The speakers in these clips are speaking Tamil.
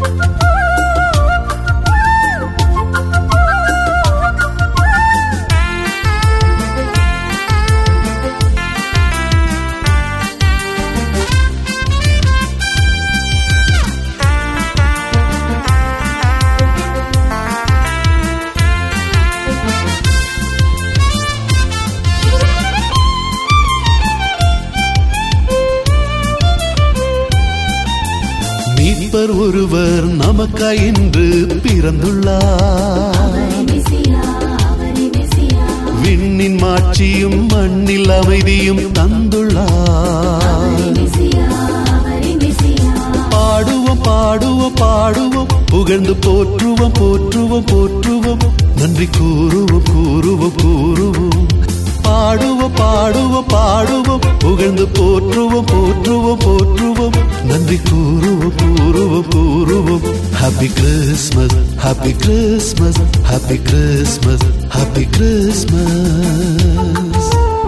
மீட்பர் ஒருவர் நமக்காய் என்று பிறந்துள்ளார் அவரே மெசியா அவரே மெசியா விண்ணின் மாட்சியும் மண்ணில் அமைதியும் தந்துள்ளார் அவரே மெசியா அவரே மெசியா பாடுவோம் பாடுவோம் பாடுவோம் புகழ்ந்து போற்றுவோம் போற்றுவோம் போற்றுவோம் நன்றி கூறுவோம் கூறுவோம் கூறுவோம் பாடுவோம் பாடுவோம் பாடுவோம் புகழ்ந்து போற்றுவோம் போற்றுவோம் போற்றுவோம் நன்றி கூறுவோம் கூறுவோம் கூறுவோம் happy Christmas happy Christmas happy Christmas happy Christmas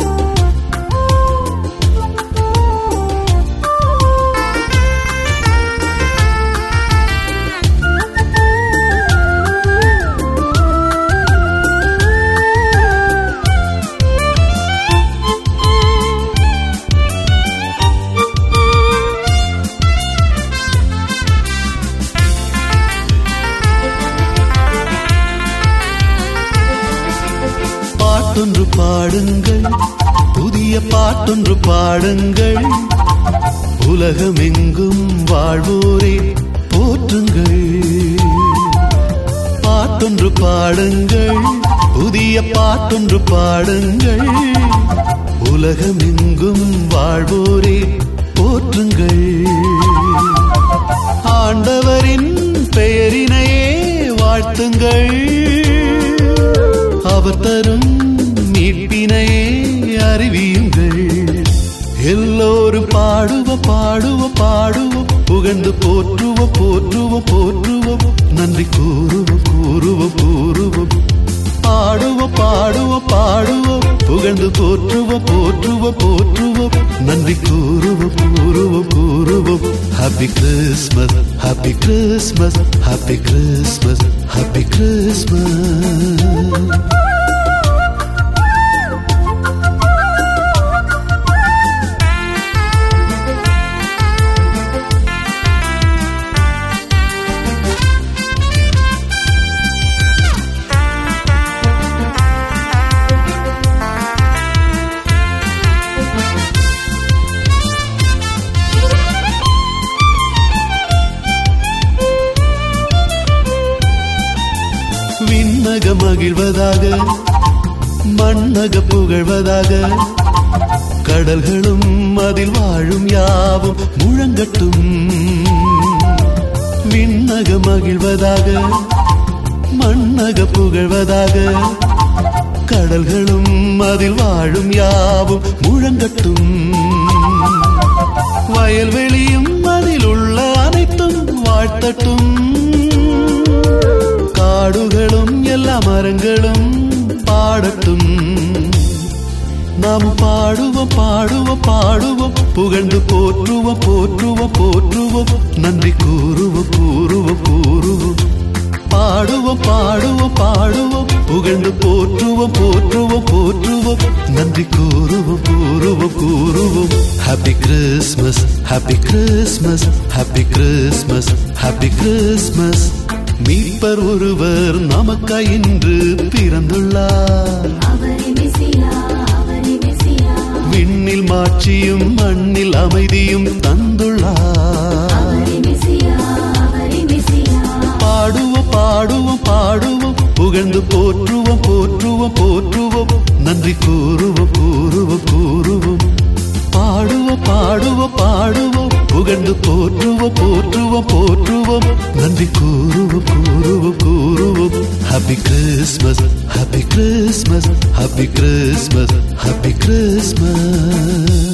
பாட்டொன்று பாடுங்கள் புதிய பாட்டொன்று பாடுங்கள் உலகமெங்கும் வாழ்வோரே போற்றுங்கள் பாட்டொன்று பாடுங்கள் புதிய பாட்டொன்று பாடுங்கள் உலகமெங்கும் வாழ்வோரே போற்றுங்கள் ஆண்டவரின் பெயரினையே வாழ்த்துங்கள் அவர் தரும் மீட்பினையே அறிவியுங்கள் எல்லோரும் பாடுவோம் பாடுவோம் பாடுவோம் புகழ்ந்து போற்றுவோம் போற்றுவோம் போற்றுவோம் நன்றி கூறுவோம் கூறுவோம் கூறுவோம் பாடுவோம் பாடுவோம் பாடுவோம் புகழ்ந்து போற்றுவோம் போற்றுவோம் போற்றுவோம் நன்றி கூறுவோம் கூறுவோம் கூறுவோம் happy Christmas happy Christmas happy Christmas happy Christmas விண்ணக மகிழ்வதாக மண்ணக புகழ்வதாக கடல்களும் அதில் வாழும் யாவும் முழங்கட்டும் விண்ணக மகிழ்வதாக மண்ணக புகழ்வதாக கடல்களும் அதில் வாழும் யாவும் முழங்கட்டும் வயல்வெளியும் அதில் உள்ள அனைத்தும் வாழ்த்தட்டும் காடுகளும் எல்லா மரங்களும் பாடட்டும் நாம் பாடுவோம் பாடுவோம் பாடுவோம் புகழ்ந்து போற்றுவோம் போற்றுவோம் போற்றுவோம் நன்றி கூறுவோம் கூறுவோம் கூறுவோம் பாடுவோம் பாடுவோம் பாடுவோம் புகழ்ந்து போற்றுவோம் போற்றுவோம் போற்றுவோம் நன்றி கூறுவோம் கூறுவோம் கூறுவோம் happy Christmas happy Christmas happy Christmas happy Christmas மீட்பர் ஒருவர் நமக்காய் இன்று பிறந்துள்ளார் அவரே மெசியா அவரே மெசியா விண்ணில் மாட்சியும் மண்ணில் அமைதியும் தந்துள்ளார் அவரே மெசியா அவரே மெசியா பாடுவோம் பாடுவோம் பாடுவோம் புகழ்ந்து போற்றுவோம் போற்றுவோம் போற்றுவோம் நன்றி கூறுவோம் கூறுவோம் கூறுவோம் பாடுவோம் பாடுவோம் பாடுவோம் புகழ்ந்து போற்றுவோம் போற்றுவோம் போற்றுவோம் நன்றி கூறுவோம் கூறுவோம் கூறுவோம் happy Christmas happy Christmas happy Christmas happy Christmas